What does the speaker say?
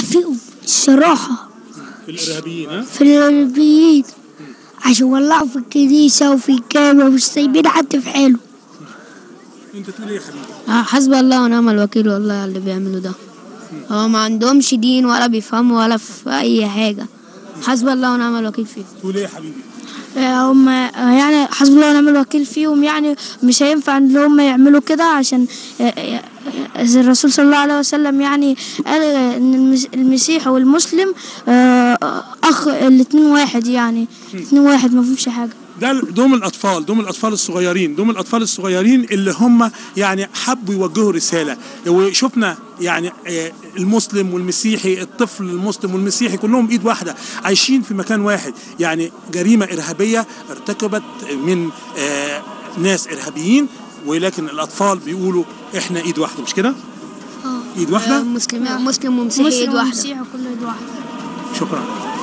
فيهم الصراحة في الارهابيين ها في الإرهابيين عشان ولعوا في الكنيسة وفي الجامع مش سايبين حد في حاله انت تقول ايه يا حبيبي آه، حسب الله ونعم الوكيل والله على اللي بيعملوا ده هو ما عندهمش دين ولا بيفهموا ولا في أي حاجة حسب الله ونعم الوكيل فيه تقول ايه يا حبيبي هم يعني حسب الله ونعم الوكيل فيهم يعني مش هينفع ان هم يعملوا كده عشان الرسول صلى الله عليه وسلم يعني قال ان المس- المسيح والمسلم آه، اخ الاتنين واحد يعني الاتنين واحد ما فيهمش حاجه ده دوم الاطفال دوم الاطفال الصغيرين دوم الاطفال الصغيرين اللي هم يعني حبوا يوجهوا رساله وشفنا يعني آه، المسلم والمسيحي الطفل المسلم والمسيحي كلهم ايد واحده عايشين في مكان واحد يعني جريمه ارهابيه ارتكبت من آه، ناس ارهابيين ولكن الاطفال بيقولوا احنا ايد واحده مش كده ايد واحده مسلم مسلم ومسيحي ايد واحدة كل ايد واحده شكرا